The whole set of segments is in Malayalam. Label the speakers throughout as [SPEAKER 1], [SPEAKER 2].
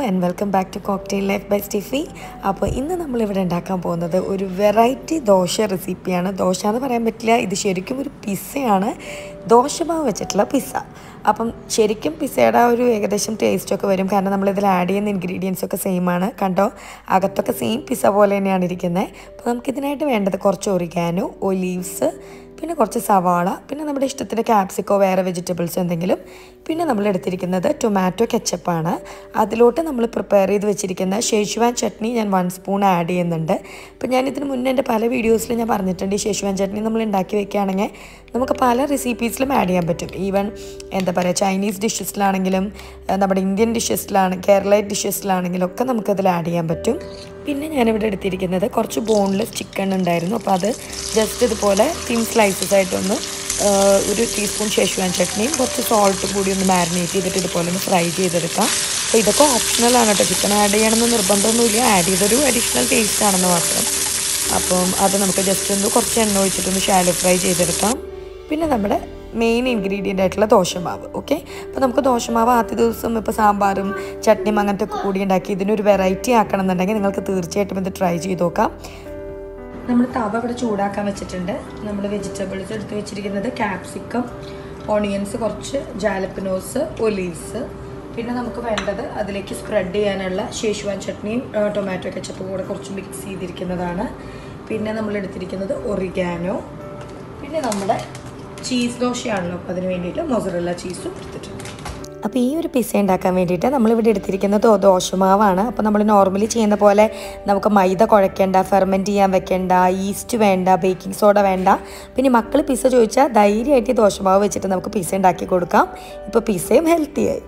[SPEAKER 1] And welcome back to cocktail life by Stephy അപ്പോൾ ഇന്ന് നമ്മളിവിടെ ഉണ്ടാക്കാൻ പോകുന്നത് ഒരു വെറൈറ്റി ദോശ റെസിപ്പിയാണ് ദോശ എന്ന് പറയാൻ പറ്റില്ല ഇത് ശരിക്കും ഒരു പിസ്സയാണ് ദോശമാവ് വെച്ചിട്ടുള്ള പിസ്സ അപ്പം ശരിക്കും പിസ്സയുടെ ആ ഒരു ഏകദേശം ടേസ്റ്റൊക്കെ വരും കാരണം നമ്മളിതിൽ ആഡ് ചെയ്യുന്ന ഇൻഗ്രീഡിയൻസ് ഒക്കെ സെയിം ആണ് കണ്ടോ അകത്തൊക്കെ സെയിം പിസ്സ പോലെ തന്നെയാണ് ഇരിക്കുന്നത് അപ്പോൾ നമുക്കിതിനായിട്ട് വേണ്ടത് കുറച്ച് ഒറിഗാനോ ഒലീവ്സ് പിന്നെ കുറച്ച് സവാള പിന്നെ നമ്മുടെ ഇഷ്ടത്തിന് ക്യാപ്സിക്കോ വേറെ വെജിറ്റബിൾസ് എന്തെങ്കിലും പിന്നെ നമ്മൾ എടുത്തിരിക്കുന്നത് ടൊമാറ്റോ കെച്ചപ്പാണ് അതിലോട്ട് നമ്മൾ പ്രിപ്പയർ ചെയ്ത് വെച്ചിരിക്കുന്ന ഷേഷ്വാൻ ചട്നി ഞാൻ വൺ സ്പൂൺ ആഡ് ചെയ്യുന്നുണ്ട് അപ്പോൾ ഞാൻ ഇതിന് മുന്നേ എൻ്റെ പല വീഡിയോസിലും ഞാൻ പറഞ്ഞിട്ടുണ്ട് ഈ ഷേഷ്വാൻ ചട്നി നമ്മൾ ഉണ്ടാക്കി വെക്കുകയാണെങ്കിൽ നമുക്ക് പല റെസിപ്പീസിലും ആഡ് ചെയ്യാൻ പറ്റും ഈവൻ എന്താ പറയുക ചൈനീസ് ഡിഷസിലാണെങ്കിലും നമ്മുടെ ഇന്ത്യൻ ഡിഷസിലാണ് കേരളൈറ്റ് ഡിഷസിലാണെങ്കിലും ഒക്കെ നമുക്കതിൽ ആഡ് ചെയ്യാൻ പറ്റും പിന്നെ ഞാനിവിടെ എടുത്തിരിക്കുന്നത് കുറച്ച് ബോൺലെസ് ചിക്കൻ ഉണ്ടായിരുന്നു അപ്പോൾ അത് ജസ്റ്റ് ഇതുപോലെ തിൻ സ്ലൈസസ് ആയിട്ടൊന്ന് ഒരു ടീസ്പൂൺ ഷെഷ്വാൻ ചട്നിയും കുറച്ച് സോൾട്ടും കൂടി ഒന്ന് മാരിനേറ്റ് ചെയ്തിട്ട് ഇതുപോലെ ഒന്ന് ഫ്രൈ ചെയ്തെടുക്കാം അപ്പോൾ ഇതൊക്കെ ഓപ്ഷണലാണ് കേട്ടോ ചിക്കൻ ആഡ് ചെയ്യണമെന്ന് നിർബന്ധമൊന്നുമില്ല ആഡ് ചെയ്തൊരു അഡീഷണൽ ടേസ്റ്റ് ആണെന്ന് മാത്രം അപ്പം അത് നമുക്ക് ജസ്റ്റ് ഒന്ന് കുറച്ച് എണ്ണ ഒഴിച്ചിട്ടൊന്ന് ഷാലോ ഫ്രൈ ചെയ്തെടുക്കാം പിന്നെ നമ്മുടെ മെയിൻ ഇൻഗ്രീഡിയൻ്റ് ആയിട്ടുള്ള ദോശമാവ് ഓക്കെ അപ്പോൾ നമുക്ക് ദോശമാവ് ആദ്യ ദിവസം ഇപ്പോൾ സാമ്പാറും ചട്നിയും അങ്ങനത്തെ ഒക്കെ കൂടി ഉണ്ടാക്കി ഇതിനൊരു വെറൈറ്റി ആക്കണം എന്നുണ്ടെങ്കിൽ നിങ്ങൾക്ക് തീർച്ചയായിട്ടും ഇത് ട്രൈ ചെയ്ത് നോക്കാം നമ്മൾ തവ ഇവിടെ ചൂടാക്കാൻ വെച്ചിട്ടുണ്ട് നമ്മൾ വെജിറ്റബിൾസ് എടുത്ത് വെച്ചിരിക്കുന്നത് ക്യാപ്സിക്കം ഓണിയൻസ് കുറച്ച് ജാലപ്പിനോസ് ഒലീവ്സ് പിന്നെ നമുക്ക് വേണ്ടത് അതിലേക്ക് സ്പ്രെഡ് ചെയ്യാനുള്ള ഷേഷ്വാൻ ചട്നിയും ടൊമാറ്റോ കെച്ചപ്പും കൂടെ കുറച്ച് മിക്സ് ചെയ്തിരിക്കുന്നതാണ് പിന്നെ നമ്മൾ എടുത്തിരിക്കുന്നത് ഒറിഗാനോ പിന്നെ നമ്മുടെ ചീസ് ദോശയാണല്ലോ അപ്പോൾ അതിന് വേണ്ടിയിട്ട് മൊസറല്ല ചീസും എടുത്തിട്ടുണ്ട് അപ്പോൾ ഈ ഒരു പിസ്സ ഉണ്ടാക്കാൻ വേണ്ടിയിട്ട് നമ്മളിവിടെ എടുത്തിരിക്കുന്നത് ദോശമാവാണ് അപ്പോൾ നമ്മൾ നോർമലി ചെയ്യുന്ന പോലെ നമുക്ക് മൈദ കുഴക്കേണ്ട ഫെർമെൻറ്റ് ചെയ്യാൻ വെക്കേണ്ട ഈസ്റ്റ് വേണ്ട ബേക്കിംഗ് സോഡ വേണ്ട പിന്നെ മക്കൾ പിസ്സ ചോദിച്ചാൽ ധൈര്യമായിട്ട് ഈ ദോശമാവ് വെച്ചിട്ട് നമുക്ക് പിസ്സ ഉണ്ടാക്കി കൊടുക്കാം ഇപ്പോൾ പിസ്സയും ഹെൽത്തിയായി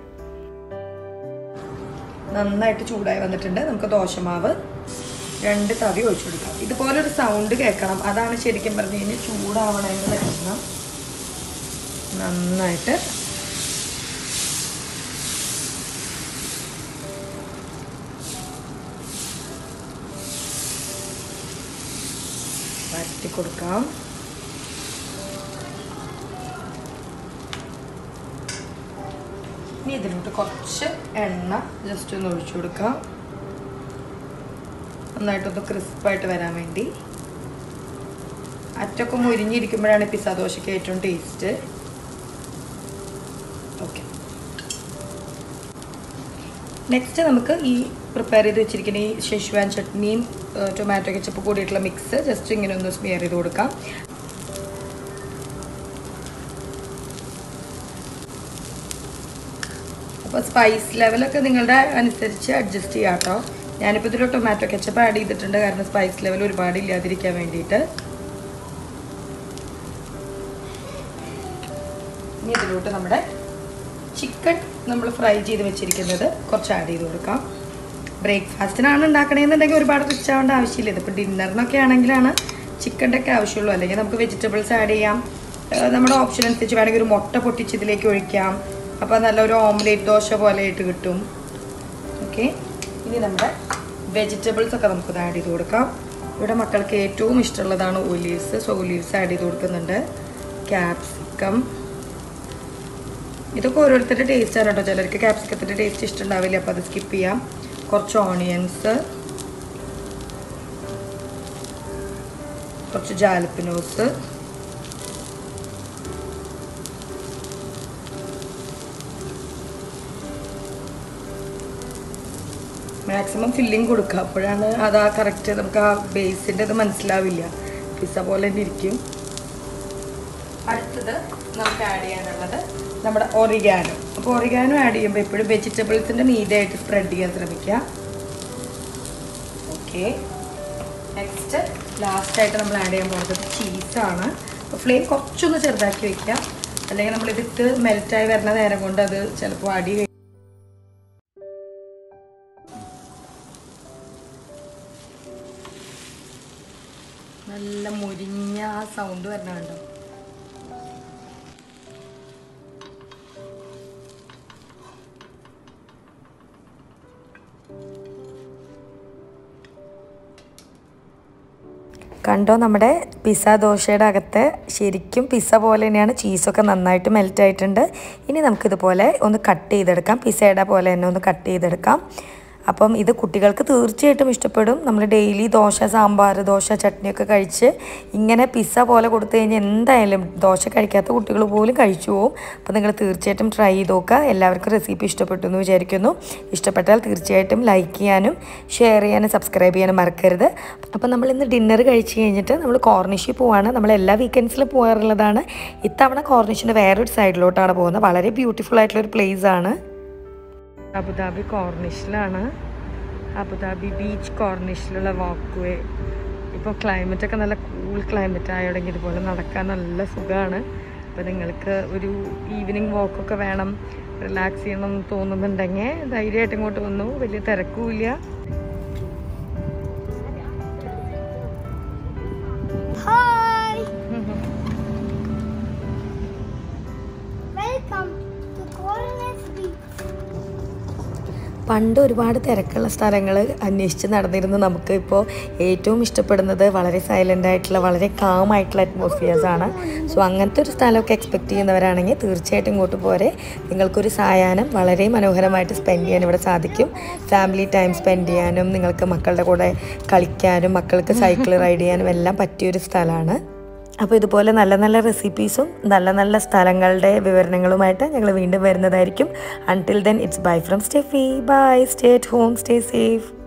[SPEAKER 1] നന്നായിട്ട് ചൂടായി വന്നിട്ടുണ്ട് നമുക്ക് ദോശമാവ് രണ്ട് തവി ഒഴിച്ചു കൊടുക്കാം ഇതുപോലൊരു സൗണ്ട് കേൾക്കണം അതാണ് ശരിക്കും പറഞ്ഞു കഴിഞ്ഞാൽ ചൂടാവണമെന്ന് ലക്ഷണം നന്നായിട്ട് വരട്ടി കൊടുക്കാം ഇനി ഇതിലോട്ട് കുറച്ച് എണ്ണ ജസ്റ്റ് ഒന്ന് ഒഴിച്ചു കൊടുക്കാം നന്നായിട്ടൊന്ന് ക്രിസ്പായിട്ട് വരാൻ വേണ്ടി അറ്റൊക്കെ മുരിഞ്ഞിരിക്കുമ്പോഴാണ് പിസ്സ ദോശയ്ക്ക് ഏറ്റവും ടേസ്റ്റ് ഓക്കെ നെക്സ്റ്റ് നമുക്ക് ഈ പ്രിപ്പയർ ചെയ്ത് വെച്ചിരിക്കുന്ന ഈ ഷെഷ്വാൻ ചട്നിയും ടൊമാറ്റോ കെച്ചപ്പ് കൂടിയിട്ടുള്ള മിക്സ് ജസ്റ്റ് ഇങ്ങനെ ഒന്ന് സ്മിയർ ചെയ്ത് കൊടുക്കാം അപ്പോൾ സ്പൈസ് ലെവലൊക്കെ നിങ്ങളുടെ അനുസരിച്ച് അഡ്ജസ്റ്റ് ചെയ്യാം കേട്ടോ ഞാനിപ്പോൾ ഇതിൽ ടൊമാറ്റോ കെച്ചപ്പ് ആഡ് ചെയ്തിട്ടുണ്ട് കാരണം സ്പൈസ് ലെവൽ ഒരുപാട് ഇല്ലാതിരിക്കാൻ വേണ്ടിയിട്ട് ഇനി ഇതിലോട്ട് നമ്മുടെ ചിക്കൻ നമ്മൾ ഫ്രൈ ചെയ്ത് വെച്ചിരിക്കുന്നത് കുറച്ച് ആഡ് ചെയ്ത് കൊടുക്കാം ബ്രേക്ക്ഫാസ്റ്റിനാണ് ഉണ്ടാക്കണേന്നുണ്ടെങ്കിൽ ഒരുപാട് റിച്ച് ആവേണ്ട ആവശ്യമില്ല ഇതിപ്പോൾ ഡിന്നറിനൊക്കെ ആണെങ്കിലാണ് ചിക്കൻ്റെ ഒക്കെ ആവശ്യമുള്ളൂ അല്ലെങ്കിൽ നമുക്ക് വെജിറ്റബിൾസ് ആഡ് ചെയ്യാം നമ്മുടെ ഓപ്ഷൻ അനുസരിച്ച് വേണമെങ്കിൽ ഒരു മുട്ട പൊട്ടിച്ച് ഇതിലേക്ക് ഒഴിക്കാം അപ്പോൾ നല്ലൊരു ഓംലേറ്റ് ദോശ പോലെ ആയിട്ട് കിട്ടും ഓക്കെ ഇനി നമ്മുടെ വെജിറ്റബിൾസ് ഒക്കെ നമുക്കത് ആഡ് ചെയ്ത് കൊടുക്കാം ഇവിടെ മക്കൾക്ക് ഏറ്റവും ഇഷ്ടമുള്ളതാണ് ഒലീവ്സ് സോ ഒലീവ്സ് ആഡ് ചെയ്ത് കൊടുക്കുന്നുണ്ട് ക്യാപ്സിക്കം ഇതൊക്കെ ഓരോരുത്തരുടെ ടേസ്റ്റ് ആണ് കേട്ടോ ചിലർക്ക് ക്യാപ്സിക്കത്തിൻ്റെ ടേസ്റ്റ് ഇഷ്ടമുണ്ടാവില്ല അപ്പോൾ അത് സ്കിപ്പ് ചെയ്യാം കുറച്ച് ഓണിയൻസ് കുറച്ച് ജാലപ്പിനോസ് മാക്സിമം ഫില്ലിങ് കൊടുക്കുക അപ്പോഴാണ് അത് ആ കറക്റ്റ് നമുക്ക് ആ ബേസിൻ്റെ ഇത് മനസ്സിലാവില്ല പിസ്സ പോലെ തന്നെ ഇരിക്കും അടുത്തത് നമുക്ക് ആഡ് ചെയ്യാനുള്ളത് നമ്മുടെ ഒറിഗാനോ അപ്പോൾ ഒറിഗാനോ ആഡ് ചെയ്യുമ്പോൾ എപ്പോഴും വെജിറ്റബിൾസിൻ്റെ മീതായിട്ട് സ്പ്രെഡ് ചെയ്യാൻ ശ്രമിക്കുക ഓക്കെ നെക്സ്റ്റ് ലാസ്റ്റായിട്ട് നമ്മൾ ആഡ് ചെയ്യാൻ പോകുന്നത് ചീസാണ് അപ്പോൾ ഫ്ലെയിം കുറച്ചൊന്ന് ചെറുതാക്കി വെക്കുക അല്ലെങ്കിൽ നമ്മൾ ഇതിട്ട് മെൽറ്റായി വരുന്ന നേരം കൊണ്ട് അത് ചിലപ്പോൾ അടി നല്ല മുരിഞ്ഞ ആ സൗണ്ട് വരണ കണ്ടോ കണ്ടോ നമ്മുടെ പിസ്സ ദോശയുടെ അകത്ത് ശരിക്കും പിസ്സ പോലെ തന്നെയാണ് ചീസൊക്കെ നന്നായിട്ട് മെൽറ്റ് ആയിട്ടുണ്ട് ഇനി നമുക്കിതുപോലെ ഒന്ന് കട്ട് ചെയ്തെടുക്കാം പിസ്സയുടെ പോലെ തന്നെ ഒന്ന് കട്ട് ചെയ്തെടുക്കാം അപ്പം ഇത് കുട്ടികൾക്ക് തീർച്ചയായിട്ടും ഇഷ്ടപ്പെടും നമ്മൾ ഡെയിലി ദോശ സാമ്പാർ ദോശ ചട്നിയൊക്കെ കഴിച്ച് ഇങ്ങനെ പിസ്സ പോലെ കൊടുത്തു കഴിഞ്ഞാൽ എന്തായാലും ദോശ കഴിക്കാത്ത കുട്ടികൾ പോലും കഴിച്ചു പോകും അപ്പോൾ നിങ്ങൾ തീർച്ചയായിട്ടും ട്രൈ ചെയ്ത് നോക്കുക എല്ലാവർക്കും റെസിപ്പി ഇഷ്ടപ്പെട്ടു എന്ന് വിചാരിക്കുന്നു ഇഷ്ടപ്പെട്ടാൽ തീർച്ചയായിട്ടും ലൈക്ക് ചെയ്യാനും ഷെയർ ചെയ്യാനും സബ്സ്ക്രൈബ് ചെയ്യാനും മറക്കരുത് അപ്പോൾ നമ്മൾ ഇന്ന് ഡിന്നർ കഴിച്ച് കഴിഞ്ഞിട്ട് നമ്മൾ കോർണിഷിൽ പോവാണ് നമ്മൾ എല്ലാ വീക്കെൻഡ്സിലും പോകാറുള്ളതാണ് ഇത്തവണ കോർണിഷിൻ്റെ വേറൊരു സൈഡിലോട്ടാണ് പോകുന്നത് വളരെ ബ്യൂട്ടിഫുൾ ആയിട്ടുള്ള ഒരു പ്ലേസ് ആണ് അബുദാബി കോർണിഷിലാണ് അബുദാബി ബീച്ച് കോർണിഷിലുള്ള വാക്ക് വേ ഇപ്പോൾ ക്ലൈമറ്റൊക്കെ നല്ല കൂൾ ക്ലൈമറ്റ് ആയോടെങ്കിൽ ഇതുപോലെ നടക്കാൻ നല്ല സുഖമാണ് അപ്പോൾ നിങ്ങൾക്ക് ഒരു ഈവനിങ് വാക്കൊക്കെ വേണം റിലാക്സ് ചെയ്യണം എന്ന് തോന്നുന്നുണ്ടെങ്കിൽ ധൈര്യമായിട്ട് ഇങ്ങോട്ട് വന്നു വലിയ തിരക്കുമില്ല
[SPEAKER 2] Hi! Welcome to Coronets Beach.
[SPEAKER 1] പണ്ട് ഒരുപാട് തിരക്കുള്ള സ്ഥലങ്ങൾ അന്വേഷിച്ച് നടന്നിരുന്ന നമുക്ക് ഇപ്പോൾ ഏറ്റവും ഇഷ്ടപ്പെടുന്നത് വളരെ സൈലൻ്റ് ആയിട്ടുള്ള വളരെ കാം ആയിട്ടുള്ള അറ്റ്മോസ്ഫിയേഴ്സ് ആണ് സോ അങ്ങനത്തെ ഒരു സ്ഥലമൊക്കെ എക്സ്പെക്ട് ചെയ്യുന്നവരാണെങ്കിൽ തീർച്ചയായിട്ടും ഇങ്ങോട്ട് പോരെ നിങ്ങൾക്കൊരു സായാഹ്നം വളരെ മനോഹരമായിട്ട് സ്പെൻഡ് ചെയ്യാൻ ഇവിടെ സാധിക്കും ഫാമിലി ടൈം സ്പെൻഡ് ചെയ്യാനും നിങ്ങൾക്ക് മക്കളുടെ കൂടെ കളിക്കാനും മക്കൾക്ക് സൈക്കിൾ റൈഡ് ചെയ്യാനും എല്ലാം പറ്റിയൊരു സ്ഥലമാണ് അപ്പോൾ ഇതുപോലെ നല്ല നല്ല റെസിപ്പീസും നല്ല നല്ല സ്ഥലങ്ങളുടെ വിവരണങ്ങളുമായിട്ട് ഞങ്ങൾ വീണ്ടും വരുന്നതായിരിക്കും until then it's bye from Stephy bye stay at home stay safe